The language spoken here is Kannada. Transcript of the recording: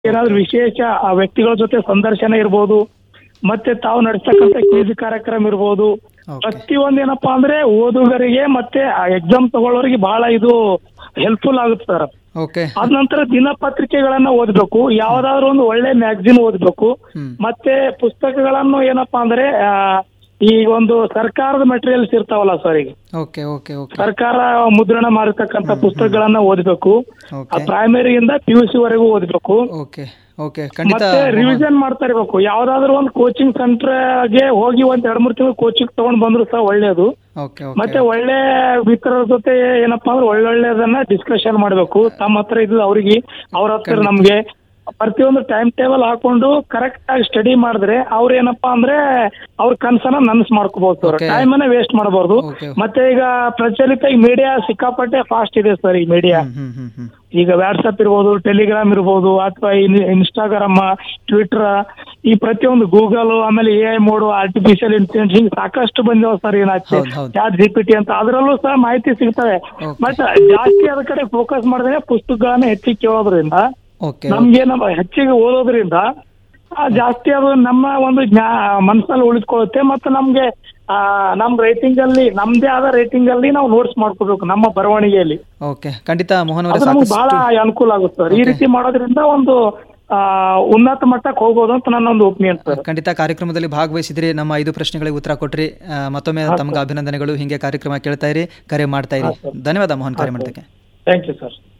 ಏನಾದ್ರು ವಿಶೇಷ ಆ ವ್ಯಕ್ತಿಗಳ ಜೊತೆ ಸಂದರ್ಶನ ಇರ್ಬೋದು ಮತ್ತೆ ತಾವು ನಡೆಸ್ತಕ್ಕಂಥ ಕ್ವಿಜ್ ಕಾರ್ಯಕ್ರಮ ಇರ್ಬೋದು Okay. ಪ್ರತಿಯೊಂದು ಏನಪ್ಪಾ ಅಂದ್ರೆ ಓದುಗರಿಗೆ ಮತ್ತೆ ಎಕ್ಸಾಮ್ ತಗೊಳ್ಳೋರಿಗೆ ಬಹಳ ಇದು ಹೆಲ್ಪ್ಫುಲ್ ಆಗುತ್ತೆ ಸರ್ ಓಕೆ ಅದ ನಂತರ ದಿನಪತ್ರಿಕೆಗಳನ್ನ ಓದ್ಬೇಕು ಯಾವ್ದಾದ್ರು ಒಂದು ಒಳ್ಳೆ ಮ್ಯಾಗಝಿನ್ ಓದ್ಬೇಕು ಹ್ಮ್. ಮತ್ತೆ ಪುಸ್ತಕಗಳನ್ನು ಏನಪ್ಪಾ ಅಂದ್ರೆ ಆ, ಈ ಒಂದು ಸರ್ಕಾರದ ಮೆಟೀರಿಯಲ್ಸ್ ಇರ್ತಾವಲ್ಲ ಸರ್ ಈಗ ಓಕೆ ಓಕೆ ಓಕೆ ಸರ್ಕಾರ ಮುದ್ರಣ ಮಾಡಿರ್ತಕ್ಕಂಥ ಪುಸ್ತಕಗಳನ್ನ ಓದ್ಬೇಕು ಓಕೆ ಪ್ರೈಮರಿಯಿಂದ ಪಿ ಯು ಸಿ ವರೆಗೂ ಓದ್ಬೇಕು ಓಕೆ ಓಕೆ ಖಂಡಿತ ಮತ್ತೆ ರಿವಿಷನ್ ಮಾಡ್ತಾ ಇರ್ಬೇಕು ಯಾವ್ದಾದ್ರು ಒಂದು ಕೋಚಿಂಗ್ ಸೆಂಟರ್ಗೆ ಹೋಗಿ ಒಂದ್ ಎರಡ್ ಮೂರ್ ತಿಂಗಳು ಕೋಚಿಂಗ್ ತಗೊಂಡ್ ಬಂದ್ರು ಸಹ ಒಳ್ಳೇದು ಓಕೆ ಮತ್ತೆ ಓಕೆ ಒಳ್ಳೆ ಮಿತ್ರರ ಜೊತೆ ಏನಪ್ಪಾ ಅಂದ್ರೆ ಒಳ್ಳೊಳ್ಳೆದನ್ನ ಡಿಸ್ಕಷನ್ ಮಾಡ್ಬೇಕು ತಮ್ಮ ಹತ್ರ ಇದ್ದು ಅವ್ರಿಗೆ ಅವ್ರ ಹತ್ರ ನಮ್ಗೆ ಪ್ರತಿಯೊಂದು ಟೈಮ್ ಟೇಬಲ್ ಹಾಕೊಂಡು ಕರೆಕ್ಟ್ ಆಗಿ ಸ್ಟಡಿ ಮಾಡಿದ್ರೆ ಅವ್ರ ಏನಪ್ಪಾ ಅಂದ್ರೆ ಅವ್ರ ಕನ್ಸನ್ನ ನನ್ಸ್ ಮಾಡ್ಕೋಬಹುದು ಸರ್ Okay. ಟೈಮ್ ಅನ್ನ ವೇಸ್ಟ್ ಮಾಡಬಾರ್ದು Okay. ಮತ್ತೆ ಈಗ ಪ್ರಚಲಿತ ಈ ಮೀಡಿಯಾ ಸಿಕ್ಕಾಪಟ್ಟೆ ಫಾಸ್ಟ್ ಇದೆ ಸರ್ ಈ ಮೀಡಿಯಾ ಹ್ಮ್ ಹ್ಮ್ ಹ್ಮ್ ಹ್ಮ್ ಈಗ ವಾಟ್ಸಪ್ ಇರ್ಬೋದು ಟೆಲಿಗ್ರಾಮ್ ಇರ್ಬೋದು ಅಥವಾ ಇನ್ಸ್ಟಾಗ್ರಾಮ್ ಟ್ವಿಟರ್ ಈ ಪ್ರತಿಯೊಂದು ಗೂಗಲ್ ಆಮೇಲೆ A I mode artificial intelligence ಹಿಂಗ್ ಸಾಕಷ್ಟು ಬಂದಿವೆ ಸರ್ ಏನಾಗ್ತದೆ ಹೌದ್ ಹೌದ್. ಚಾಟ್ ಜಿ ಪಿ ಟಿ ಅಂತ ಅದರಲ್ಲೂ ಸಹ ಮಾಹಿತಿ ಸಿಗ್ತವೆ Okay. ಬಟ್ ಜಾಸ್ತಿ ಅದ್ರ ಕಡೆ ಫೋಕಸ್ ಮಾಡಿದ್ರೆ ಪುಸ್ತಕಗಳನ್ನ ಹೆಚ್ಚಿಗೆ ಕೇಳೋದ್ರಿಂದ ಓಕೆ ನಮ್ಗೆ ನಮ್ಮ ಹೆಚ್ಚಿಗೆ ಓದೋದ್ರಿಂದ ಆ, ಜಾಸ್ತಿ ಅದು ನಮ್ಮ ಒಂದು ಜ್ಞಾ ಮನಸ್ಸಲ್ಲಿ ಉಳಿದುಕೊಳ್ಳುತ್ತೆ ಮತ್ತೆ ನಮ್ಗೆ ಆ, ನಮ್ ರೇಟಿಂಗ್ ಅಲ್ಲಿ ನಮ್ದೇ ಆದ ರೇಟಿಂಗ್ ಅಲ್ಲಿ ನಾವು ನೋಟ್ಸ್ ಮಾಡ್ಕೋಬೇಕು ನಮ್ಮ ಬರವಣಿಗೆಯಲ್ಲಿ ಓಕೆ ಖಂಡಿತ ಮೋಹನ್ ಅವರೇ ಅದು ನಮ್ಗೆ ಬಹಳ ಸಾಕಷ್ಟು ಅನುಕೂಲ ಆಗುತ್ತೆ ಸರ್ ಈ ರೀತಿ ಮಾಡೋದ್ರಿಂದ ಒಂದು ಆ, ಉನ್ನತ ಮಟ್ಟಕ್ಕೆ ಹೋಗ್ಬೋದು ಅಂತ ನನ್ನ ಒಂದು ಒಪಿನಿಯನ್ ಸರ್ ಖಂಡಿತ ಕಾರ್ಯಕ್ರಮದಲ್ಲಿ ಭಾಗವಹಿಸಿದ್ರಿ ನಮ್ಮ ಐದು ಪ್ರಶ್ನೆಗಳಿಗೆ ಉತ್ತರ ಕೊಟ್ರಿ ಆ, ಮತ್ತೊಮ್ಮೆ ತಮಗೆ ಅಭಿನಂದನೆಗಳು ಹಿಂಗೆ ಕಾರ್ಯಕ್ರಮ ಕೇಳ್ತಾ ಇರಿ ಕರೆ ಮಾಡ್ತಾ ಇರಿ ಧನ್ಯವಾದ ಮೋಹನ್ ಕರೆ ಮಾಡೋದಕ್ಕೆ ಥ್ಯಾಂಕ್ ಯು ಸರ್